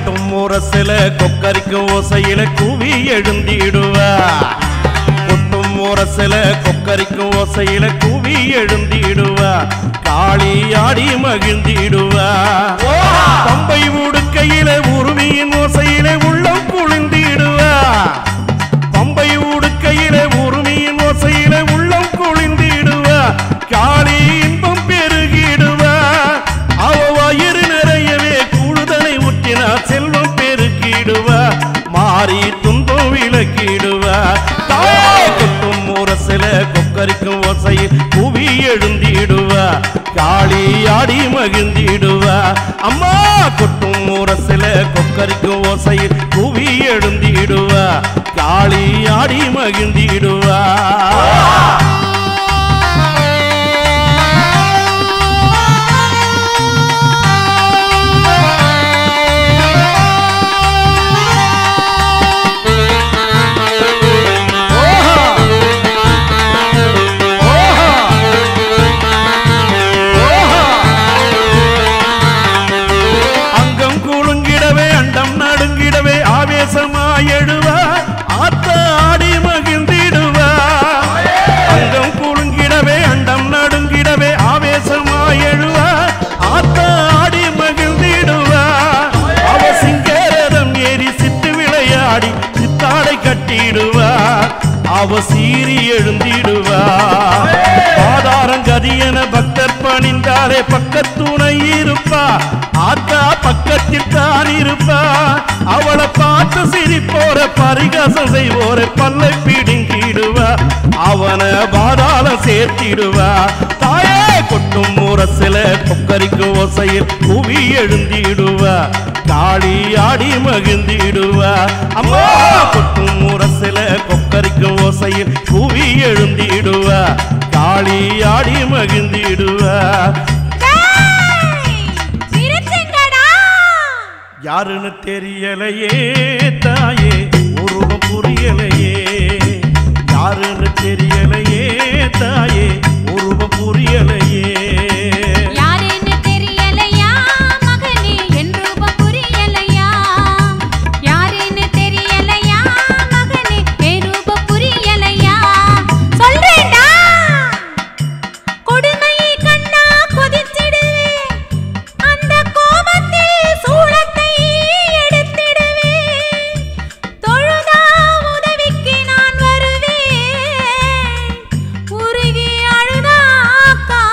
கொட்டும் முரசில கொக்கரிக்கும் ஓசையில கூவி எழுந்திடுவா கொட்டும் முரசில கொக்கரிக்கும் ஓசையில கூவி எழுந்திடுவா காளி ஆடி மகிழ்ந்திடுவா பம்பை உடுக்கையில உருவியின் ஓசையில உள்ளம் குளிர்ந்திடுவா பம்பை உடுக்கையில உருமியின் ஓசையில உள்ளம் குளிர்ந்திடுவா காளி இன்பம் பெருகிடுவா அவ வயிறு நிறையவே கூடுதலை ஊற்றினா செல்வம் பெருகிடுவா மாறி துன்பம் விலக்கிடுவா தாயே கொட்டும் முரசில கொக்கரிக்கும் ஓசையில் புவி எழுந்திடுவா காளி ஆடி மகிழ்ந்திடுவா அம்மா கொட்டும் முரசில கொக்கரிக்கும் ஓசையில் புவி எழுந்திடுவா காளி ஆடி மகிழ்ந்திடுவா அங்கம் குலுங்கிடவே அண்டம் நடுங்கிடவே ஆவேசமாய் எழுவா ஆத்த ஆடி மகிழ்ந்திடுவா அங்கம் குலுங்கிடவே அண்டம் நடுங்கிடவே ஆவேசமாய் எழுவா ஆத்த ஆடி மகிழ்ந்திடுவா அவ சிங்கரதம் ஏறி சித்து விளையாடி சித்தாடை கட்டிடுவா அவ சீறி எழுந்திடுவா ஆதாரம் கதியன பக்தர் பணிந்தாலே பக்கத்துணை இருப்பா ஆத்தா பக்கத்தில் தான் இருப்பா அவளை பார்த்து சிரிப்போர பரிகாசம் செய்வோர பல்லை பிடுங்கிடுவா அவனை பாதாளம் சேர்த்திடுவா தாயே கொட்டும் முரசில கொக்கரிக்கு ஓசையில் குவி எழுந்திடுவா காளி ஆடி மகிழ்ந்திடுவா அம்மா கொட்டும் முரசில கொக்கரிக்கு ஓசையில் குவி எழுந்திடுவா காளி ஆடி மகிழ்ந்திடுவா டேய், நிறுத்துங்கடா. யாருன்னு தெரியலையே தாயே உருவம் புரியலையே யாருன்னு தெரியலையே தாயே உருவம் புரியலையே யாருன்னு தெரியலையா மகனே என் ரூபம் புரியலையா யாருன்னு தெரியலையா மகனே என் ரூபம் புரியலையா சொல்றேன்டா கொடுமையை கண்ணா கொதிச்சிடுவேன் அந்த கோபத்தில் சூளத்தை எடுத்திடுவேன் தொழுதா உதவிக்கு நான் வருவேன் உருகி அழுதா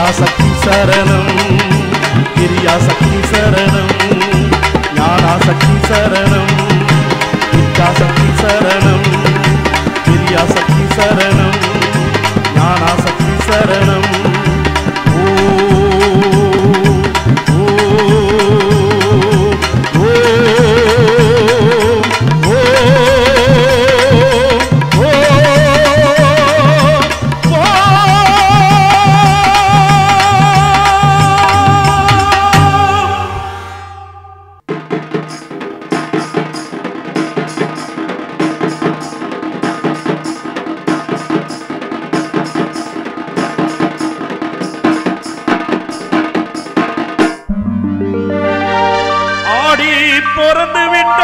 பராசக்தி சரணம் கிரியாசக்தி சரணம் ஞானாசக்தி சரணம் வித்யாசக்தி சரணம் கிரியாசக்தி சரணம் ஞானாசக்தி சரணம் ஓ ஓ ஓ ஓ ஓ ஆடி பிறந்து விட்ட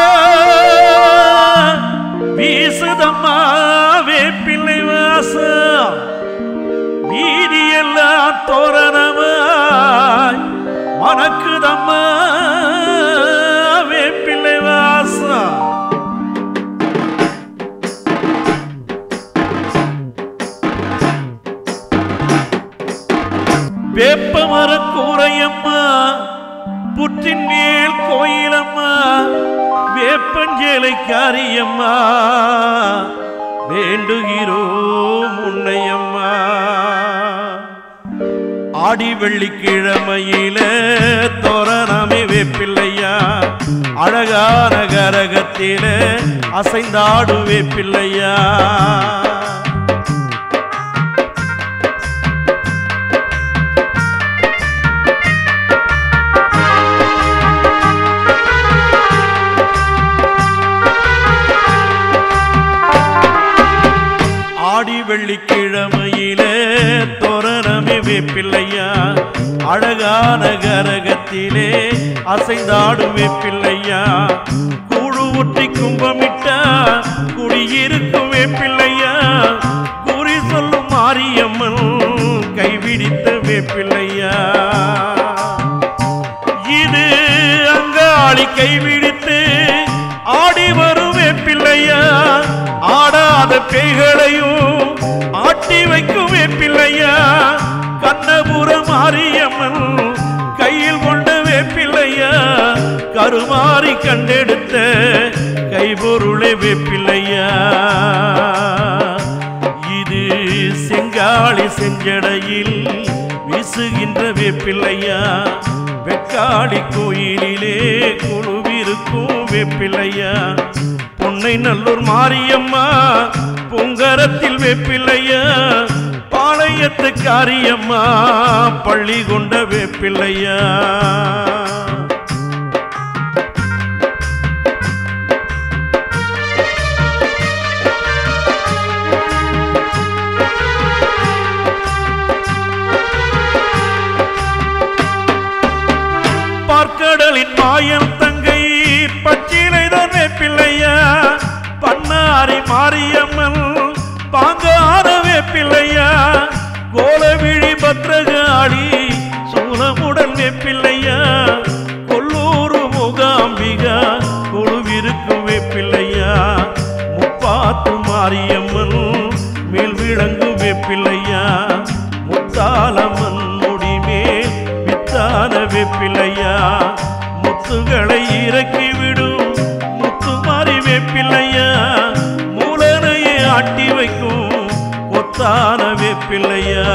வீசுதம்மா வேப்பிள்ளை வாசம் வீதியெல்லாம் தோரணமாய் மணக்குதம்மா வேப்பிள்ளை வாசம் வேப்பமர கூரையம்மா புற்றின் மேல் கோயிலம்மா வேப்பஞ்சேலை காரியம்மா வேண்டுகிறோம் உன்னையம்மா ஆடி வெள்ளிக்கிழமையில தோரணமே வேப்பிள்ளையா அழகான கரகத்தில அசைந்தாடும் வேப்பிள்ளையா ஆடி வெள்ளிக்கிழமையில தோரணமே வேப்பிள்ளையா அழகான கரகத்திலே அசைந்தாடும் வேப்பிள்ளையா கூடு ஒற்றி கும்பமிட்டா குடியிருக்கும் வேப்பிள்ளையா குறி சொல்லும் மாரியம்மன் கைவிடித்த வேப்பிள்ளையா இது அங்காளி கைவிடித்து ஆடி வரும் வேப்பிள்ளையா ஆடாத பேய்களையும் ஆட்டி வைக்கும் வேப்பிள்ளையா கண்ணபுர மாரியம்மன் கையில் கொண்ட வேப்பிள்ளையா கருமாறி கண்டெடுத்த கைபொருளை வேப்பிள்ளையா இது செங்காளி செஞ்சடையில் வீசுகின்ற வேப்பிள்ளையா வெக்காளி கோயிலிலே குழுவிருக்கும் வேப்பிள்ளையா பொன்னை நல்லூர் மாரியம்மா பொங்கரத்தில் வேப்பிள்ளையா பாளையத்து காரியம்மா பள்ளி கொண்ட வேப்பிள்ளையா பார்க்கடலின் மாயம் தங்கை பச்சிலைதான் வேப்பிள்ளையா பண்ணாரி மாரியம்மன் பாங்கார வேப்பிள்ளையா கோலவிழி பத்ரகாளி சூலமுடன் வேப்பிள்ளையா கொல்லூரு முகாம்பிகா கொழுவிருக்கும் வேப்பிள்ளையா முப்பாத்து மாரியம்மன் மேல் விளங்கும் வேப்பிள்ளையா முத்தாலம்மன் முடிமேல் வித்தான வேப்பிள்ளையா முத்துகளை இறக்கி விடும் முத்துமாரி வேப்பிள்ளையா மூலனையை ஆட்டி வைக்கும் கொத்தான வேப்பிள்ளையா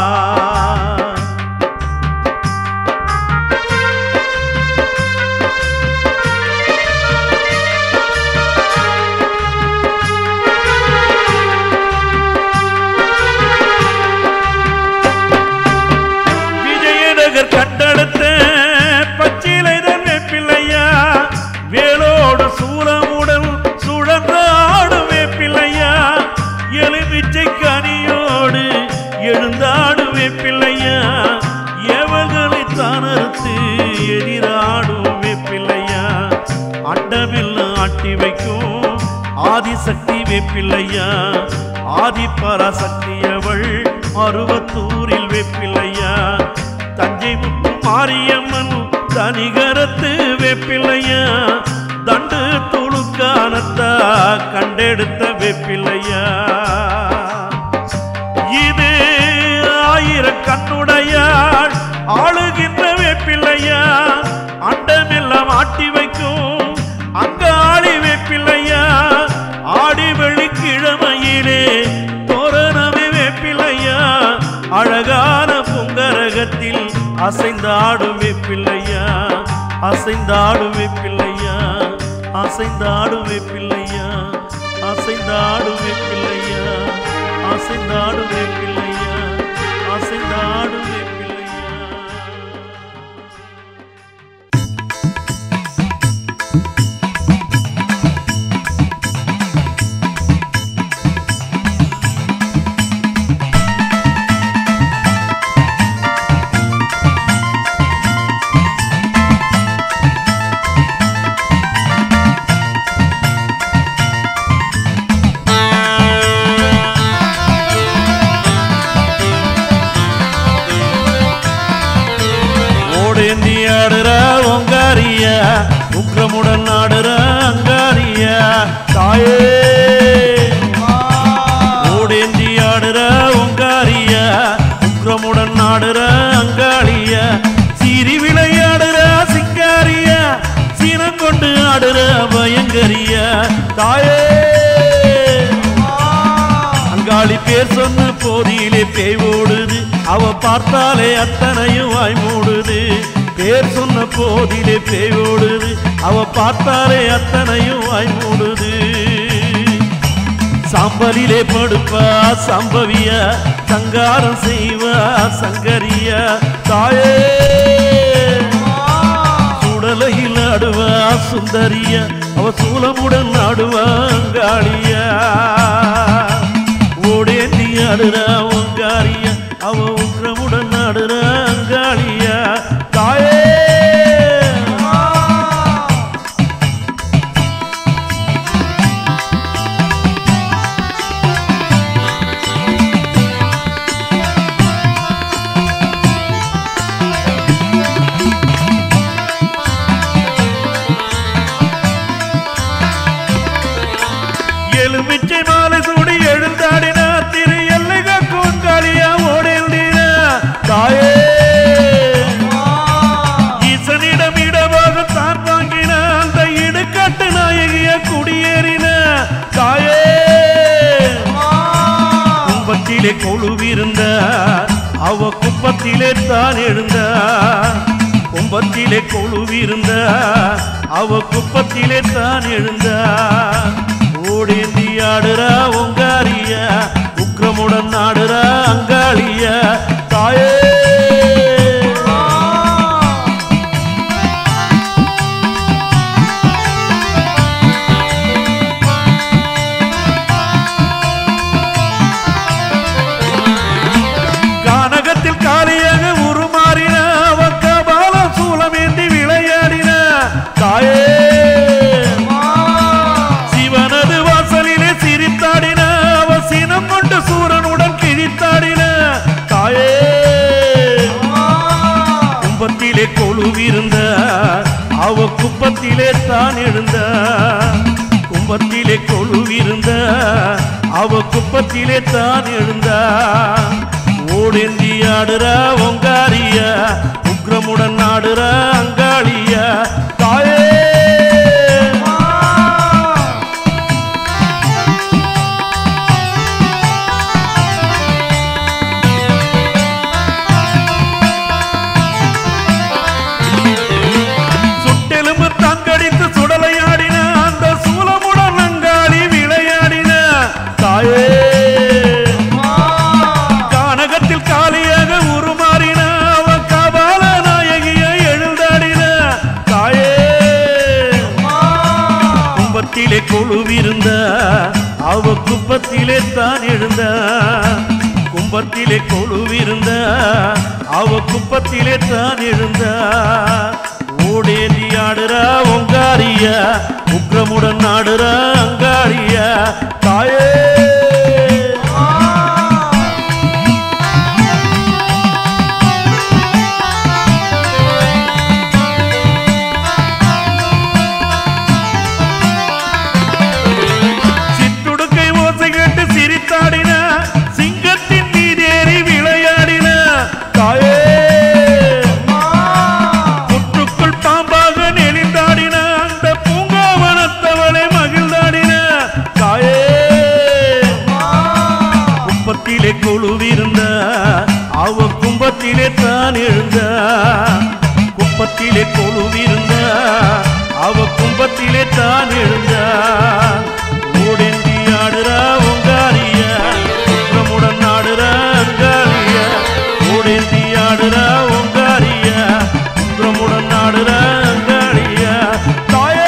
விஜயநகர் கண்டெடுத்த பச்சிலைதன் வேப்பிள்ளையா வேலோடு சூரமுடன் சுழன்ற ஆடும் வேப்பிள்ளையா எலுமிச்சை கனியோடு எழுந்தாடும் வேப்பிள்ளையா எவர்களை தானறுத்து எதிராடும் வேப்பிள்ளையா அண்டமெல்லாம் ஆட்டி வைக்கும் ஆதிசக்தி வேப்பிள்ளையா ஆதி பராசக்தி அவள் அருவத்தூரில் வேப்பிள்ளையா தஞ்சை முத்து மாரியம்மன் தனிகரத்து வேப்பிள்ளையா தண்டு துளுக்கானத்தா கண்டெடுத்த வேப்பிள்ளையா இது ஆயிர கண்ணுடையா ஆட்டி வைக்கும் அங்க ஆடி வேப்பில்லையா ஆடி வெள்ளிக்கிழமையிலே தோரணமே வேப்பில்லையா அழகான பொங்கரகத்தில் அசைந்தாடும் வேப்பில்லையா அசைந்தாடும் வேப்பில்லையா அசைந்தாடும் வேப்பில்லையா அசைந்தாடும் வேப்பில்லையா அசைந்தாடும் வேப்பில்லையா அசைந்தாடும் வேப்பில்லையா ஓடேந்தி ஆடுற ஒங்காரியா உக்ரமுடன் ஆடுற அங்காரியா தாயே ஓடேந்தி ஆடுற ஒங்காரியா உக்ரமுடன் ஆடுற அங்காளியா சீறி விளையாடுற சிங்காரியா சீனம் கொண்டு ஆடுற பயங்கரியா தாயே அங்காளி பேர் சொன்ன போதியிலே பேய் ஓடுது அவ பார்த்தாலே அத்தனையும் வாய் மூடுது பேர் சொன்ன போதிலே பேய் ஓடுது அவ பார்த்தாலே அத்தனையும் வாய் மூடுது சாம்பலிலே படுப்பா சம்பவியா சங்காரம் செய்வா சங்கரியா தாயே சுடலையில் ஆடுவா சுந்தரியா அவ சூலமுடன் ஆடுவா அங்காளியா ஓடேந்தி ஆடுறா ஒங்காரியா அவ உக்ரமுடன் ஆடுறா அங்காளியா தாயே எலுமிச்சை மாலை சூடி எழுந்தாடினா திரு எல்லைக கூங்காளியா ஓடேந்தின தாயே ஈசனிடம் இடமாக தான் வாங்கின அந்த இடுகாட்டு நாயகிய குடியேறின தாயே கும்பத்திலே கொழுவிருந்த அவ குப்பத்திலே தான் எழுந்த கும்பத்திலே கொழுவிருந்த அவ குப்பத்திலே தான் எழுந்த ஓடேந்தி ஆடுறா ஒங்காரியா உக்ரமுடன் ஆடுறா அங்காளியா தாயே கானகத்தில் காலியாக உருமாறின வக்கபால சூலமேந்தி விளையாடின தாயே சிவனது வாசலிலே சிரித்தாடின அவ சினம் கொண்டு சூரனுடன் கிழித்தாடின தாயே கும்பத்திலே கொழுவிருந்த அவ குப்பத்திலே தான் எழுந்த கும்பத்திலே கொழுவிருந்த அவ குப்பத்திலே தான் எழுந்த ஓடேந்தி ஆடுறா ஒங்காரியா உக்ரமுடன் ஆடுறா அங்காளியா தாயே சுட்டெலும்பு தங்கடித்து சுடலையாடின அந்த சூலமுடன் அங்காளி விளையாடின தாயே கானகத்தில் காலியாக உருமாறின அவ கபால நாயகிய எழுந்தாடின தாயே கும்பத்திலே கொழுவிருந்த அவ குப்பத்திலே தான் எழுந்த கும்பத்திலே கொழுவிருந்த அவ குப்பத்திலே தான் எழுந்த ஓடேந்தி ஆடுறா ஒங்காரியா உக்ரமுடன் ஆடுறா அங்காரியா தாயே சிற்றுடுக்கை ஓசை கேட்டு சிரித்தாடின சிங்கத்தின் மீதேறி விளையாடின தாயே புற்றுக்குள் பாம்பாக நெளிந்தாடின உலகத்திலே தான் எழுந்தார் ஓடேந்தி ஆடுறா உங்காரியா குற்றமுடன் ஆடுறா அங்காரியா ஓடேந்தி ஆடுறா உங்காரியா குற்றமுடன் ஆடுறா அங்காரியா தாயே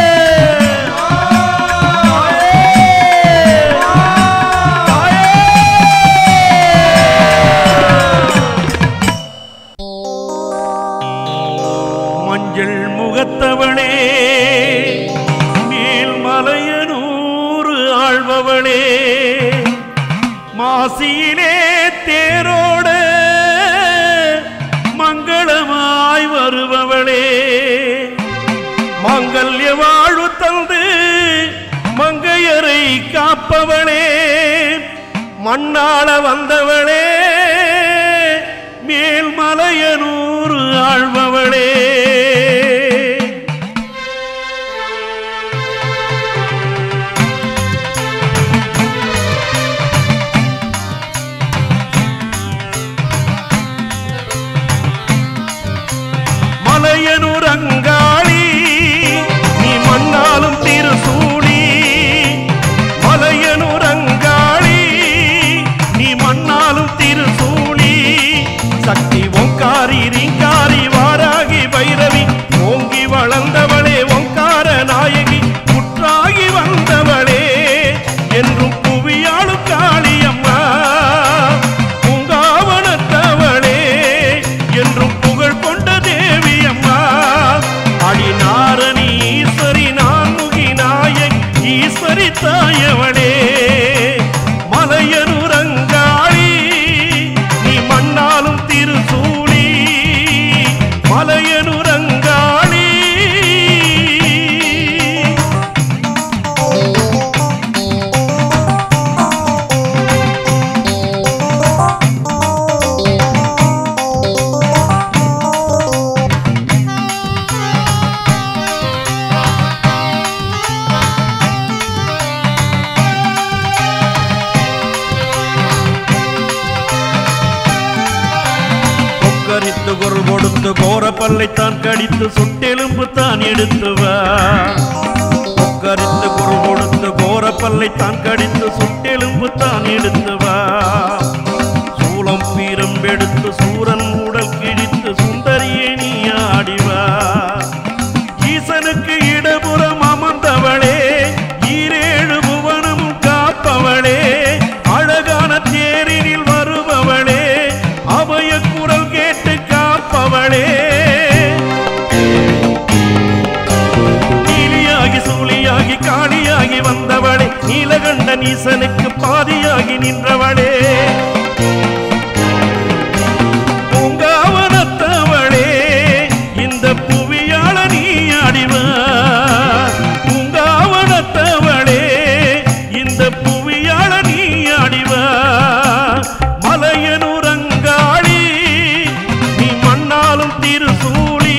மஞ்சள் முகத்தவளே மேல் மலையனூறு ஆழ்பவளே மாசியிலே தேரோட மங்களமாய் வருபவளே மங்கல்ய வாழ்வு தந்து மங்கையரை காப்பவளே மண்ணாள வந்தவளே மேல்மலையனூறு ஆழ்பவளே மலையனூர் அங்காளி நீ மண்ணாலும் திருசூடி மலையனூர் அங்காளி நீ மண்ணாலும் திருசூடி சக்தி ஓங்காரி ரீங்காரி வாராகி பைரவி ஓங்கி வளர்ந்தவளே ஓங்கார நாயகி குற்றாகி வந்தவளே என்றும் புவியாளும் காளியம்மா பூங்காவனத்தவளே என்றும் புகழ் கொண்ட தேவி அம்மா அடிநாரணி ஈஸ்வரி நான்முகி நாயக் ஈஸ்வரி தாயவளே மலையனுரங்காளி நீ மண்ணாலும் திருசூடி மலையனுரங்காளி கொக்கரித்து குரல் கொடுத்து கோர பல்லைத்தான் கடித்து சுட்டெலும்பு தான் எடுத்து வா கொக்கரித்து குரல் கொடுத்து கோர பல்லைத்தான் கடித்து சுட்டெலும்பு தான் எடுத்து வா சூளம் பீரம்பெடுத்து சூரன் உடல் கிழித்து சுந்தரியை நீ ஆடிவா ஈசனுக்கு இடபுறம் அமர்ந்தவளே ஈரேழு புவனமும் காப்பவளே அழகான தேரினில் வருபவளே அபய குரல் கேட்டு காப்பவளே நீலியாகி சூழியாகி காளியாகி வந்தவளே நீலகண்ட நீசனுக்கு பாதியாகி நின்றவளே பூங்காவனத்தவளே இந்த புவியாள நீ அடிவா பூங்காவனத்தவளே இந்த புவியாள நீ அடிவா மலையனுரங்காளி நீ மண்ணாலும் திருசூழி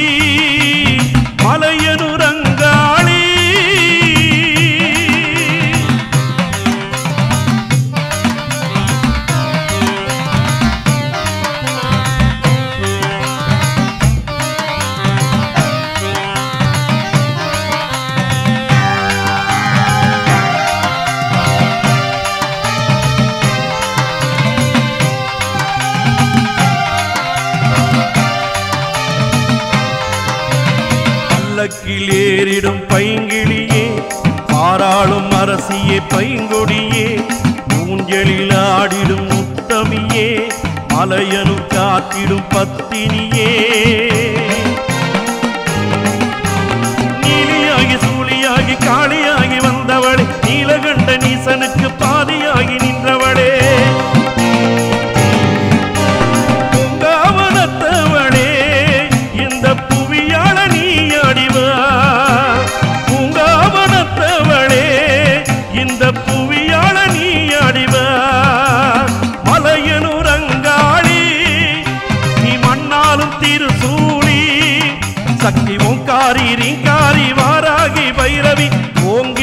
மலையனுரங்காளி பல்லக்கில் ஏறிடும் பைங்கிளியே பாராளும் அரசியே பைங்கொடியே ஊஞ்சலில் ஆடிடும் முத்தமியே மலையனு காத்திடும் பத்தினியே நீலியாகி சூழியாகி காளியாகி வந்தவளே நீலகண்ட நீசனுக்கு பாதியாகி நின்றவளே பூங்காவனத்தவளே இந்த புவியாள நீ அடிவா பூங்காவனத்தவளே இந்த புவியாள நீ அடிவா மலையனுரங்காளி நீ மண்ணாலும் திருசூழி சக்தி ஓங்காரி ரீங்காரி வாராகி பைரவி ஓங்க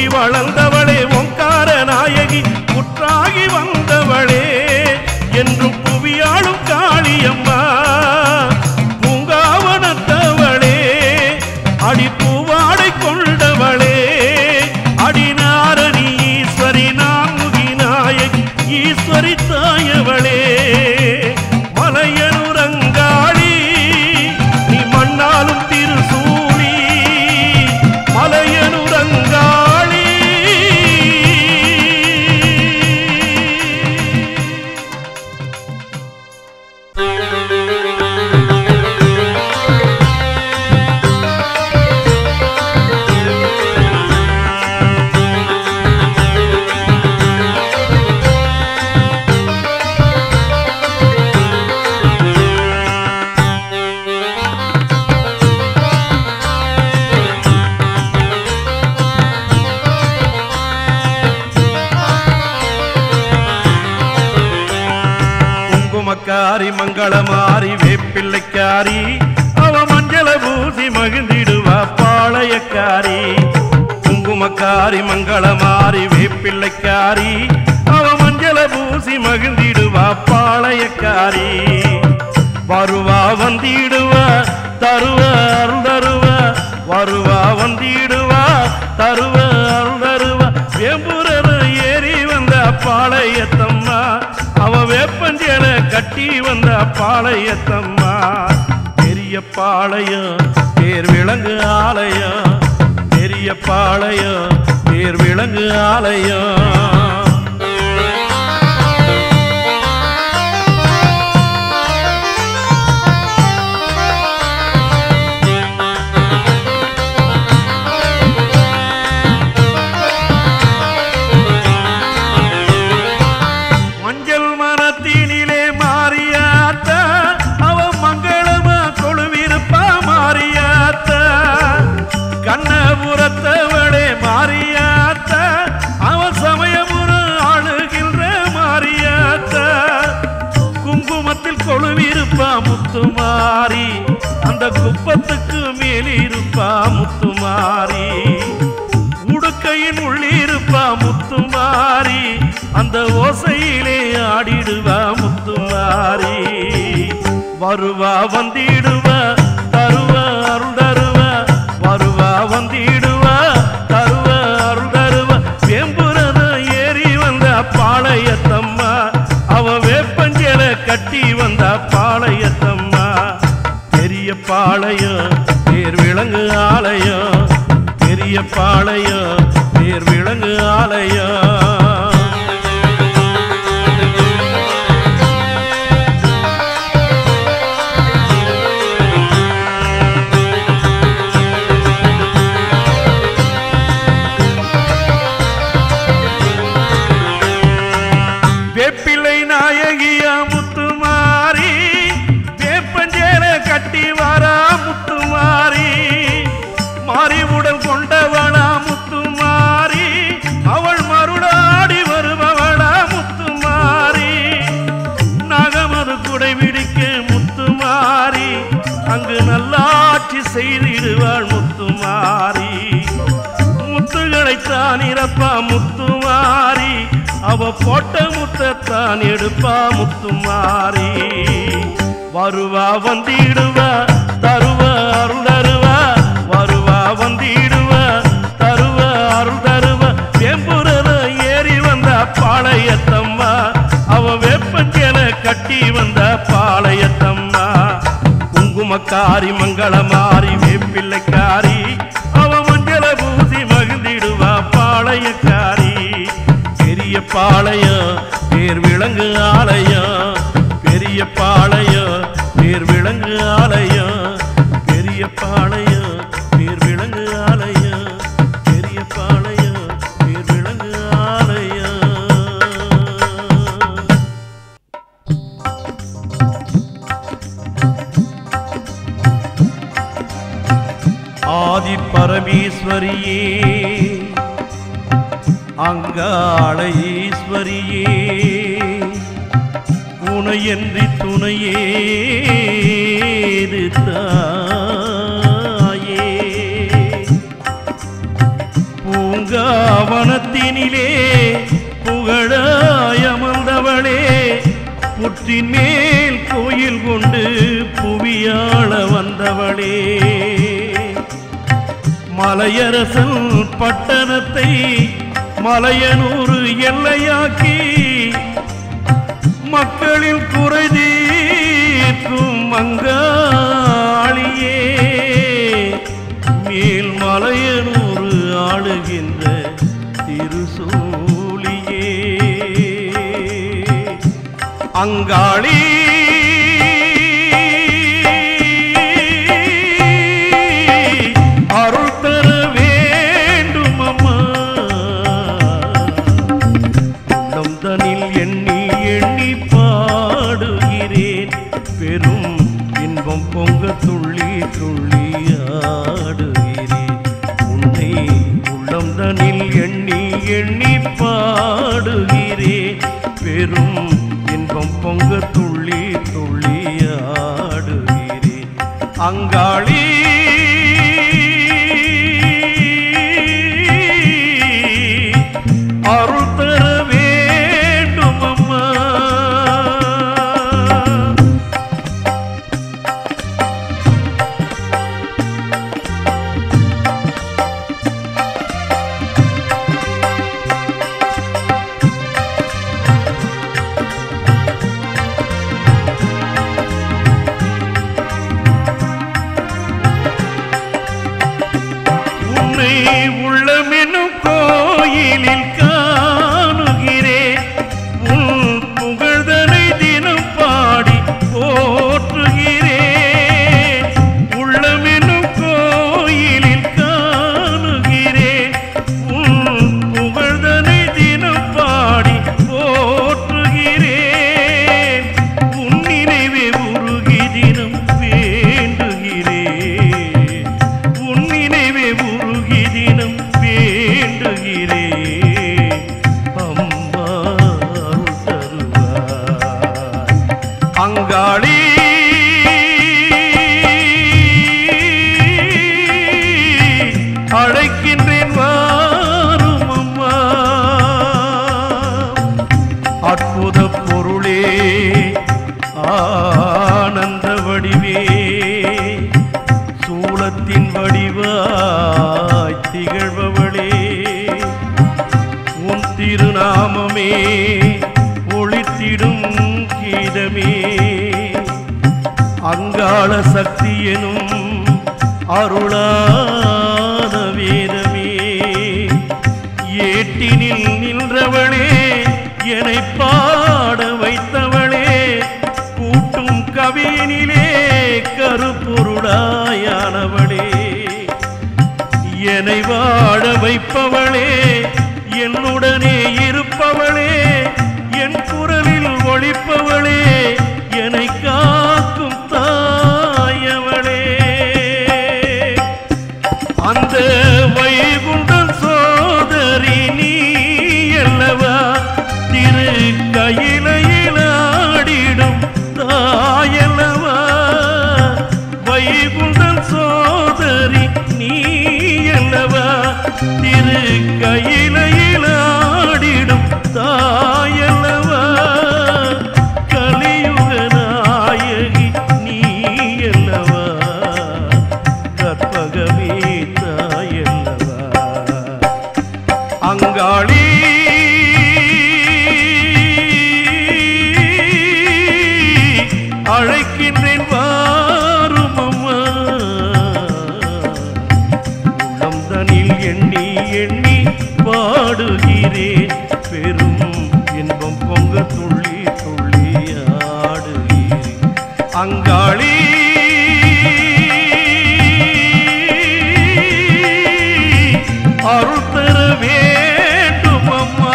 குங்குமக்காரி மங்களமாரி வேப்பிள்ளைக்காரி அவ மஞ்சள பூசி மகிழ்ந்திடுவா பாளையக்காரி குங்குமக்காரி மங்களமாரி வேப்பிள்ளைக்காரி அவ மஞ்சள பூசி மகிழ்ந்திடுவா பாளையக்காரி வருவா வந்திடுவா தருவ அருள் தருவா வருவா வந்திடுவா தருவ அருள் தருவா வேம்புரத ஏறி வந்த பாளையத்தம்மா அவ வேப்பஞ்சேல கட்டி வந்த பாளையத்தம்மா பெரிய பாளையம் பேர் விலங்கு ஆலயம் பெரிய பாளையம் பேர் விலங்கு ஆலயம் மஞ்சள் மரத்தினிலே மாறியாத்தா அவ மங்களமா கொழுவிருப்பா மாறியாத்தா கண்ணபுரத்தவளே மாறியாத்தா அவ சமயபுரம் ஆளுகின்ற மாறியாத்தா குங்குமத்தில் கொழுவிருப்பா முத்துமாரி அந்த குப்பத்துக்கு மேலிருப்பா முத்துமாரி உடுக்கையின் உள்ளிருப்பா முத்துமாரி அந்த ஓசையிலே ஆடிடுவா முத்துமாரி வருவா வந்திடுவா தருவா அருள் தருவா வருவா வந்திடுவா தருவா அருள் தருவா வேம்புரத ஏறி வந்த பாளையத்தம்மா அவ வேப்பஞ்சேல கட்டி வந்த பாளையத்தம்மா பெரிய பாளையம் பேர் விலங்கு ஆலயம் பெரிய பாளையம் பேர் விலங்கு ஆலயம் வேப்பிள்ளை நாயகியா முத்துமாரி வேப்பஞ்சேல கட்டி வரா முத்துமாரி மாறி உடல் கொண்டவளா முத்துமாரி அவள் மருளாடி வருபவளா முத்துமாரி நகமது குடை பிடிக்க முத்துமாரி அங்கு நல்லாட்சி செய்திடுவாள் முத்துமாரி முத்துகளை தான் இறப்பா முத்துமாரி அவ போட்ட முத்தத்தான் எடுப்பா முத்துமாரி வருவா வந்திடுவா தருவா அருள் தருவா வருவா வந்திடுவா தருவா அருள் தருவா வேம்புரத ஏறி வந்த பாளையத்தம்மா அவ வேப்பஞ்சேல கட்டி வந்த பாளையத்தம்மா குங்குமக்காரி மங்களமாரி வேப்பிள்ளைக்காரி அவ மஞ்சள பூசி மகிழ்ந்திடுவா பாளையக்காரி பெரிய பாளையம் பேர் விலங்கு ஆலயம் பெரிய பாளையம் பேர் விலங்கு ஆலயம் பெரிய பாளையம் பேர் விலங்கு ஆலயம் பெரிய பாளையம் பேர் விலங்கு ஆலயம் ஆதி பரமேஸ்வரியே அங்காள ஈஸ்வரியே உனையன்றி துணையேது தாயே பூங்காவனத்தினிலே புகழாயமர்ந்தவளே புற்றின் மேல் கோயில் கொண்டு புவியாள வந்தவளே மலையரசன் பட்டணத்தை மலையனூறு எல்லையாக்கி மக்களின் குறை தீர்க்கும் மங்காளியே மேல் மலையனூறு ஆளுகின்ற திருசூலியே அங்காளி அருள் தர வேண்டும் அம்மா உள்ளம் தனில் எண்ணி எண்ணி பாடுகிறேன் பெரும் இன்பம் பொங்க துள்ளி துள்ளி ஆடுகிறேன் உன்னை உள்ளம் தனில் எண்ணி எண்ணி பாடுகிறேன் பெரும் இன்பம் பொங்க துள்ளி துள்ளி அங்காளி அருள் தர வேண்டும் அம்மா உன்னை உள்ளமெனும் கோயிலில் காணுகிறேன் உன் புகழ்தனை தினம் பாடி போற்றுகிறேன் உள்ளமெனும் கோயிலில் காணுகிறேன் உன் புகழ்தனை தினம் பாடி போற்றுகிறேன் உன் நினைவே உருகி தினம் வேண்டுகிறேன் உன் நினைவே உருகி தினம் வேண்டுகிறேன் அம்மா அருள் தருவாய் அங்காளி அழைக்கின்றேன் வாரும் அம்மா அற்புத பொருளே ஆனந்த வடிவே சூலத்தின் வடிவாய் திகழ்பவளே உன் திருநாமமே ஒளித்திடும் கீதமே அங்காள சக்தி எனும் அருளான வேதமே ஏட்டினில் நின்றவளே என்னை பாட வைத்தவளே கூட்டும் கவியினிலே கருப்பொருளாயானவளே என்னை வாழ வைப்பவளே என்னுடனே இருப்பவளே என் குரலில் ஒழிப்பவளே என்னை காக்கும் தாயவளே அந்த வைகுண்டம் சோதரி நீ அல்லவா திரு கையிலையில் ஆடிடும் தாயல்லவா வைகுண்டம் சோதரி நீ அல்லவா திரு கையிலையில் ஆடிடும் தாயல்லவா கலியுக நாயகி நீ அல்லவா கற்பகமே தாயல்லவா அங்காளி அழைக்கின்றேன் வாரும் அம்மா உள்ளம் தனில் எண்ணி எண்ணி பாடுகிறேன் பெரும் இன்பம் பொங்க துள்ளி துள்ளி ஆடுகிறேன் அங்காளி அருள் தர வேண்டும் அம்மா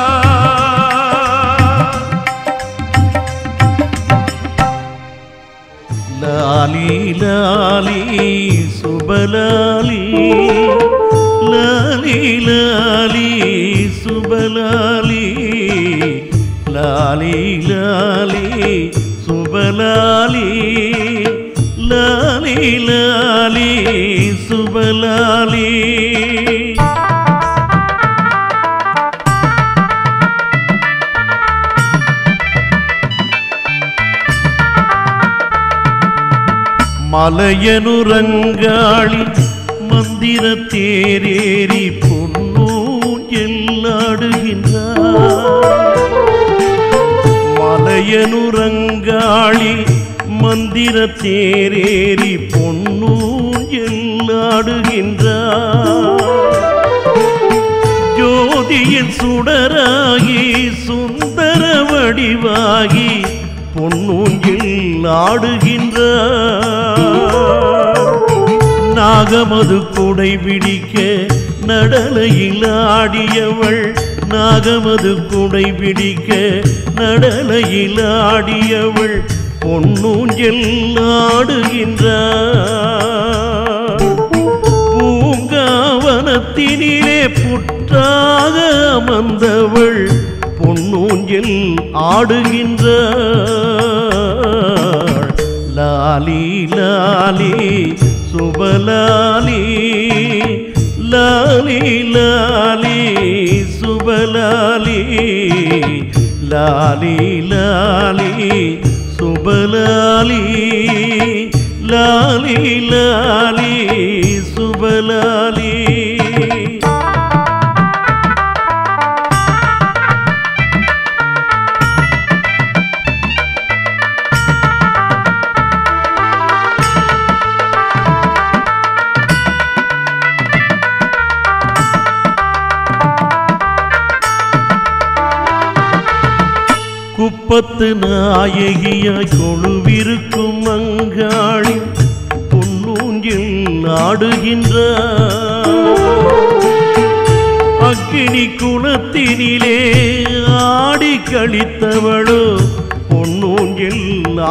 லாலி லாலி சுபலாலி லாலி லாலி சுபலாலி லாலி லாலி சுபலாலி லாலி லாலி சுபலாலி மலையனுரங்காளி மந்திர தேரேறி பொன்னூஞ்செல்லாடுகின்றார் மலையனுரங்காளி மந்திர தேரேறி பொன்னூஞ்செல்லாடுகின்றார் ஜோதியின் சுடராகி சுந்தர வடிவாகி பொன்னூங்கில் ஆடுகின்றார் நாகமது கொடை பிடிக்க நடலையில் ஆடியவள் நாகமது கொடை பிடிக்க நடலையில் ஆடியவள் பொன்னூஞ்சல் ஆடுகின்றார் பூங்காவனத்தினிலே புற்றாக அமர்ந்தவள் பொன்னூஞ்சல் ஆடுகின்றாள் லாலி லாலி சுபலாலி லாலி லாலி சுபலாலி லாலி லாலி சுபலாலி லாலி லாலி சுபலாலி குப்பத்து நாயகியாய் கொழுவிருக்கும் அங்காளி பொன்னூஞ்சில் ஆடுகின்றார் அக்கினி குணத்தினிலே ஆடி கழித்தவளோ பொன்னூஞ்சில்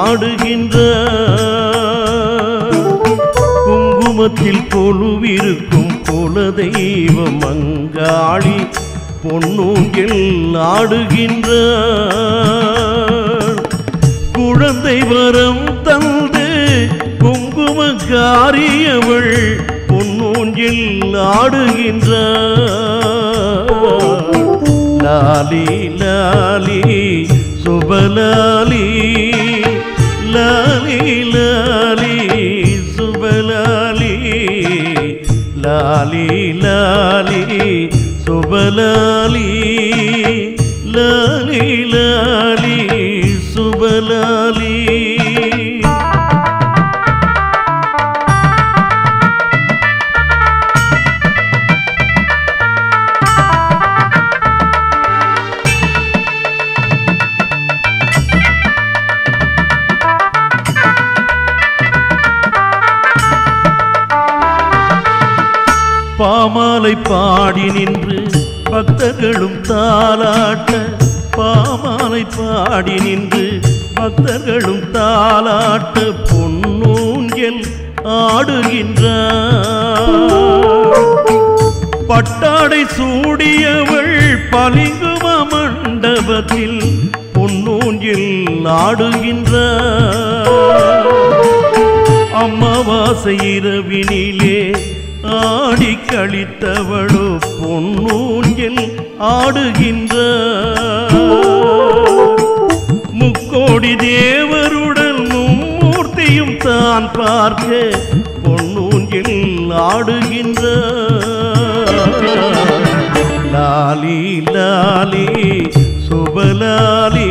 ஆடுகின்றார் குங்குமத்தில் கொலுவிருக்கும் குலதெய்வம் அங்காளி பொன்னூங்கில் ஆடுகின்றார் குழந்தை வரம் தந்து குங்குமக்காரியவள் பொன்னூங்கில் ஆடுகின்றார் லாலி லாலி சுபலாலி லாலி லாலி சுபலாலி லாலி லாலி சுபலாலி லாலி லாலி சுபலாலி பாமாலை பாடி நின்று பக்தர்களும் தாலாட்ட பாமாலை பாடி நின்று பக்தர்களும் தாலாட்ட பொன்னூஞ்சல் ஆடுகின்றார் பட்டாடை சூடியவள் பளிங்கும மண்டபத்தில் பொன்னூஞ்சில் ஆடுகின்றார் அமாவாசை இரவினிலே ஆடி கழித்தவளோ பொன்னூஞ்சல் ஆடுகின்ற முக்கோடி தேவருடன் மும்மூர்த்தியும் தான் பார்க்க பொன்னூஞ்சில் ஆடுகின்ற லாலி லாலி சுபலாலி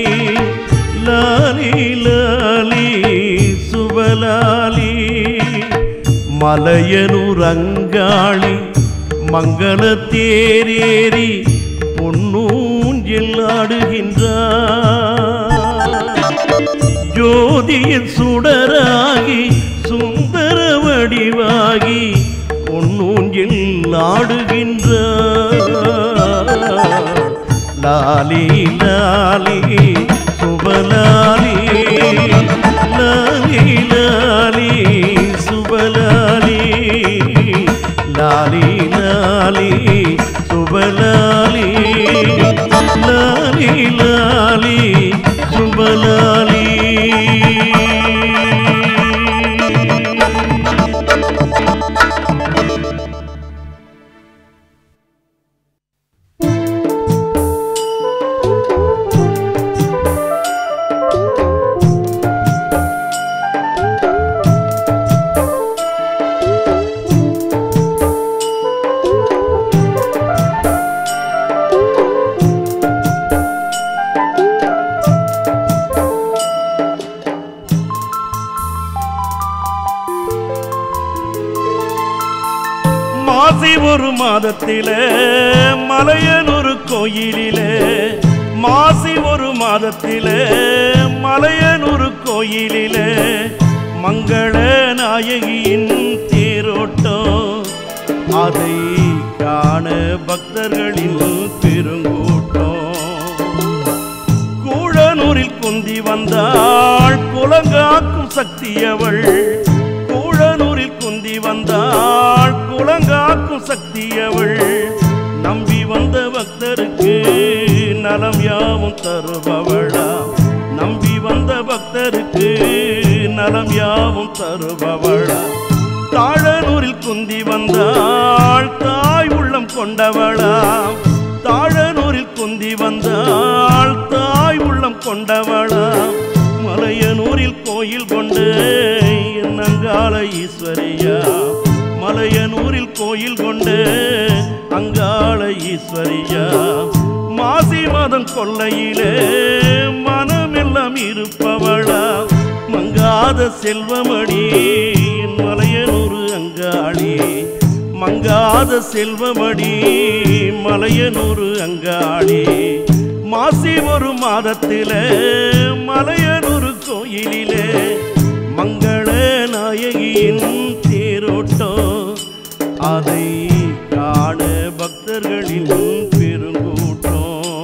லாலி லாலி சுபலாலி மலையனூர் அங்காளி மங்கள தேரேறி பொன்னூஞ்சில் ஆடுகின்றார் ஜோதியின் சுடராகி சுந்தர வடிவாகி பொன்னூஞ்சில் ஆடுகின்றார் லாலி லாலி சுபலாலி லாலி லாலி சுபலாலி லாலி லாலி சுபலாலி லாலி லாலி சுபலாலி மாசி ஒரு மாதத்திலே மலையனொரு கோயிலிலே மாசி ஒரு மாதத்திலே மலையனொரு கோயிலிலே மங்கள நாயகியின் தேரோட்டம் அதை காண பக்தர்களின் பெருங்கூட்டம் கூழனூரில் குந்தி வந்தாள் குலங்காக்கும் சக்தியவள் கூழனூரில் குந்தி வந்தாள் குலங்காக்கும் சக்தியவள் நம்பி வந்த பக்தருக்கு நலம் யாவும் தருபவளா நம்பி வந்த பக்தருக்கு நலம் தருபவளா தாழனூரில் குந்தி வந்தாள் தாய் உள்ளம் கொண்டவளா தாழனூரில் குந்தி வந்தாள் தாய் உள்ளம் கொண்டவளா மலையனூரில் கோயில் கொண்டு என்னங்கால ஈஸ்வரியா மலையனூரில் கோயில் கொண்டு அங்காள ஈஸ்வரியா மாசி மதம் கொல்லையிலே மனமெல்லாம் இருப்பவளா மங்காத செல்வமடி என் மலையனூர் அங்காளி மங்காத செல்வமடி மலையனூர் அங்காளி மாசி ஒரு மாதத்திலே மலையனூர் கோயிலிலே மங்கள நாயகியின் தேரோட்டம் அதை காண பக்தர்களின் பெருங்கூட்டம்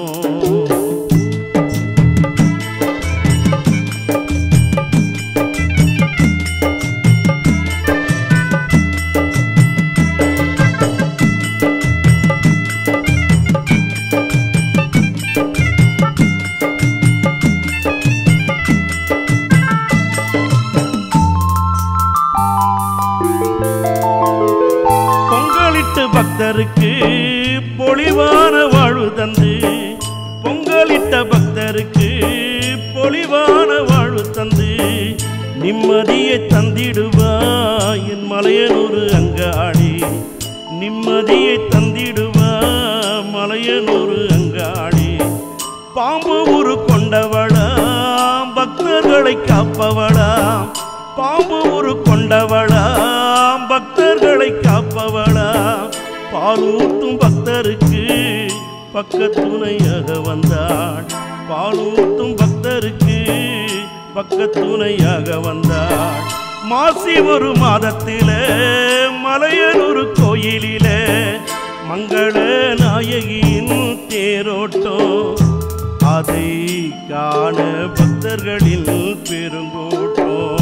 பொங்கலிட்டு பக்தருக்கு பொலிவான வாழ்வு தந்து பொங்கலிட்ட பக்தருக்கு பொலிவான வாழ்வு தந்து நிம்மதியை தந்திடுவா என் மலையனூர் அங்காடி நிம்மதியை தந்திடுவா மலையனூர் அங்காடி பாம்பு உரு கொண்டவளா பக்தர்களை காப்பவளா பாம்பு உரு கொண்டவளா பக்தர்களை காப்பவளா பாலூட்டும் பக்தருக்கு பக்கத்துணையாக வந்தாள் பாலூட்டும் பக்தருக்கு பக்கத்துணையாக வந்தாள் மாசி ஒரு மாதத்திலே மலையனூர் கோயிலிலே மங்கள நாயகியின் தேரோட்டம் அதை காண பக்தர்களின் பெருங்கூட்டம்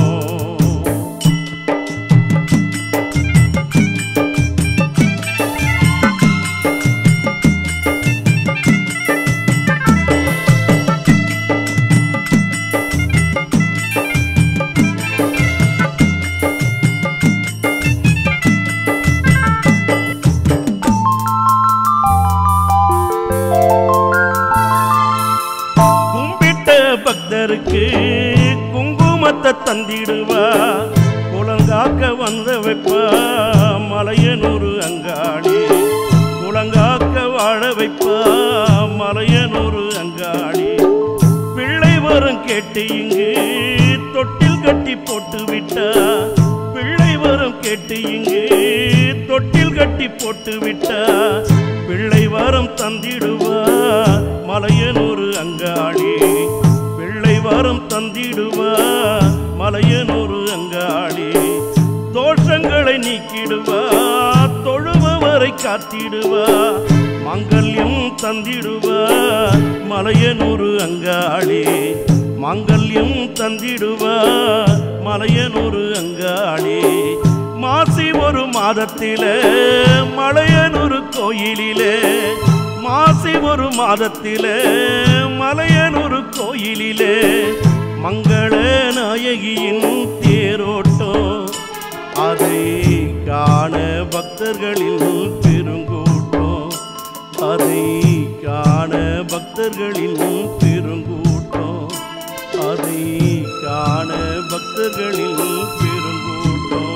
கும்பிட்ட பக்தருக்கு குங்குமத்தை தந்திடுவா குளங்காக்க வந்த வைப்பா மலையனூர் அங்காளி குளங்காக்க வாழ வைப்பா மலையனூர் அங்காளி பிள்ளை வரும் கேட்டு இங்கு தொட்டில் கட்டி போட்டு விட்டா பிள்ளை வரும் கேட்டு இங்கு தொட்டில் கட்டி போட்டு விட்டா பிள்ளை வரம் தந்திடுவா மலையனூர் அங்காளி பிள்ளை வரம் தந்திடுவா மலையனூர் அங்காளி தோஷங்களை நீக்கிடுவா தொழுபவரை காத்திடுவா மாங்கல்யம் தந்திடுவா மலையனூர் அங்காளி மாங்கல்யம் தந்திடுவா மலையனூர் அங்காளி மாசி ஒரு மாதத்திலே மலையனூர் கோயிலிலே மாசி ஒரு மாதத்திலே மலையனூர் கோயிலிலே மங்கள நாயகியின் தேரோட்டம் அதை காண பக்தர்களின் பெருங்கூட்டம் அதை காண பக்தர்களின் பெருங்கூட்டம் அதை காண பக்தர்களின் பெருங்கூட்டம்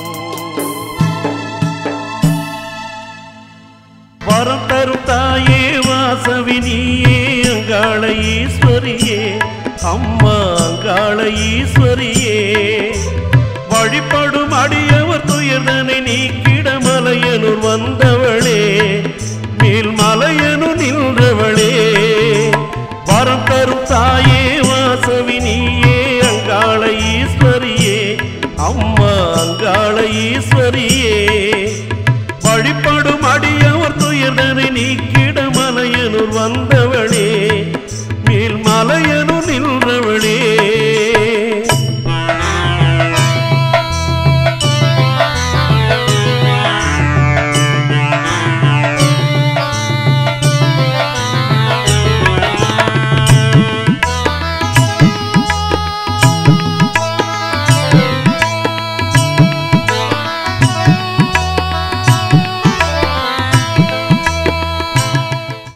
வரம் தரும் தாயே வாசவினியே அங்காள ஈஸ்வரியே அம்மா அங்காள ஈஸ்வரியே வழிபடும் அடியவர் துயர்தனை நீக்கிட மலையனூர் வந்த